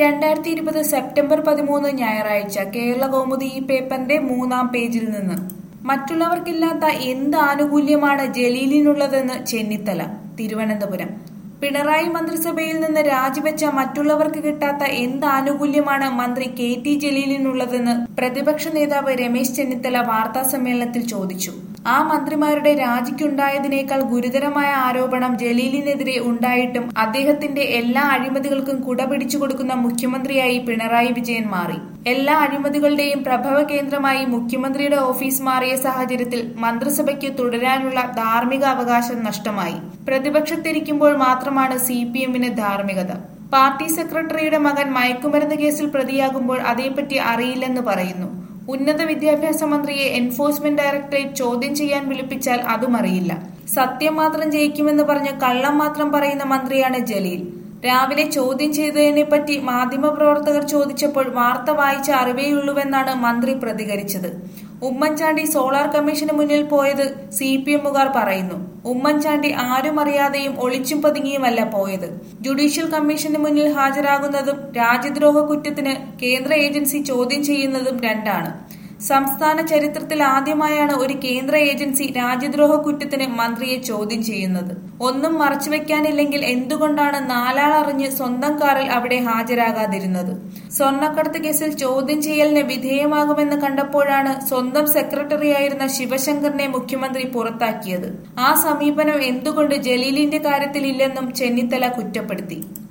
രണ്ടായിരത്തി ഇരുപത് സെപ്റ്റംബർ പതിമൂന്ന് ഞായറാഴ്ച കേരള കൗമുദി ഈ പേപ്പറിന്റെ മൂന്നാം പേജിൽ നിന്ന് മറ്റുള്ളവർക്കില്ലാത്ത എന്ത് ആനുകൂല്യമാണ് ജലീലിനുള്ളതെന്ന് ചെന്നിത്തല തിരുവനന്തപുരം പിണറായി മന്ത്രിസഭയിൽ നിന്ന് രാജിവെച്ച മറ്റുള്ളവർക്ക് കിട്ടാത്ത എന്ത് ആനുകൂല്യമാണ് മന്ത്രി കെ ടി ജലീലിനുള്ളതെന്ന് പ്രതിപക്ഷ നേതാവ് രമേശ് ചെന്നിത്തല വാർത്താ സമ്മേളനത്തിൽ ചോദിച്ചു ആ മന്ത്രിമാരുടെ രാജിക്കുണ്ടായതിനേക്കാൾ ഗുരുതരമായ ആരോപണം ജലീലിനെതിരെ ഉണ്ടായിട്ടും അദ്ദേഹത്തിന്റെ എല്ലാ അഴിമതികൾക്കും കുട പിടിച്ചു കൊടുക്കുന്ന മുഖ്യമന്ത്രിയായി പിണറായി വിജയൻ മാറി എല്ലാ അഴിമതികളുടെയും പ്രഭവ കേന്ദ്രമായി മുഖ്യമന്ത്രിയുടെ ഓഫീസ് മാറിയ സാഹചര്യത്തിൽ മന്ത്രിസഭയ്ക്ക് തുടരാനുള്ള ധാർമ്മിക അവകാശം നഷ്ടമായി പ്രതിപക്ഷത്തിരിക്കുമ്പോൾ മാത്രമാണ് സി പി എമ്മിന് ധാർമ്മികത പാർട്ടി സെക്രട്ടറിയുടെ മകൻ മയക്കുമരുന്ന് കേസിൽ പ്രതിയാകുമ്പോൾ അതേപ്പറ്റി അറിയില്ലെന്ന് പറയുന്നു ഉന്നത വിദ്യാഭ്യാസ മന്ത്രിയെ എൻഫോഴ്സ്മെന്റ് ഡയറക്ടറേറ്റ് ചോദ്യം ചെയ്യാൻ വിളിപ്പിച്ചാൽ അതും അറിയില്ല സത്യം മാത്രം ജയിക്കുമെന്ന് പറഞ്ഞ് കള്ളം മാത്രം പറയുന്ന മന്ത്രിയാണ് ജലീൽ രാവിലെ ചോദ്യം ചെയ്തതിനെപ്പറ്റി മാധ്യമപ്രവർത്തകർ ചോദിച്ചപ്പോൾ വാർത്ത വായിച്ച അറിവേയുള്ളൂവെന്നാണ് മന്ത്രി പ്രതികരിച്ചത് ഉമ്മൻചാണ്ടി സോളാർ കമ്മീഷന് മുന്നിൽ പോയത് സി പി എമ്മുകാർ പറയുന്നു ഉമ്മൻചാണ്ടി ആരും അറിയാതെയും ഒളിച്ചും പതുങ്ങിയുമല്ല പോയത് ജുഡീഷ്യൽ കമ്മീഷന് മുന്നിൽ ഹാജരാകുന്നതും രാജ്യദ്രോഹ കുറ്റത്തിന് കേന്ദ്ര ഏജൻസി ചോദ്യം ചെയ്യുന്നതും രണ്ടാണ് സംസ്ഥാന ചരിത്രത്തിൽ ആദ്യമായാണ് ഒരു കേന്ദ്ര ഏജൻസി രാജ്യദ്രോഹ കുറ്റത്തിന് മന്ത്രിയെ ചോദ്യം ചെയ്യുന്നത് ഒന്നും മറച്ചുവെക്കാനില്ലെങ്കിൽ എന്തുകൊണ്ടാണ് നാലാൾ അറിഞ്ഞ് സ്വന്തം കാറിൽ അവിടെ ഹാജരാകാതിരുന്നത് സ്വർണ്ണക്കടത്ത് കേസിൽ ചോദ്യം ചെയ്യലിന് വിധേയമാകുമെന്ന് കണ്ടപ്പോഴാണ് സ്വന്തം സെക്രട്ടറിയായിരുന്ന ശിവശങ്കറിനെ മുഖ്യമന്ത്രി പുറത്താക്കിയത് ആ സമീപനം എന്തുകൊണ്ട് ജലീലിന്റെ കാര്യത്തിൽ ഇല്ലെന്നും ചെന്നിത്തല കുറ്റപ്പെടുത്തി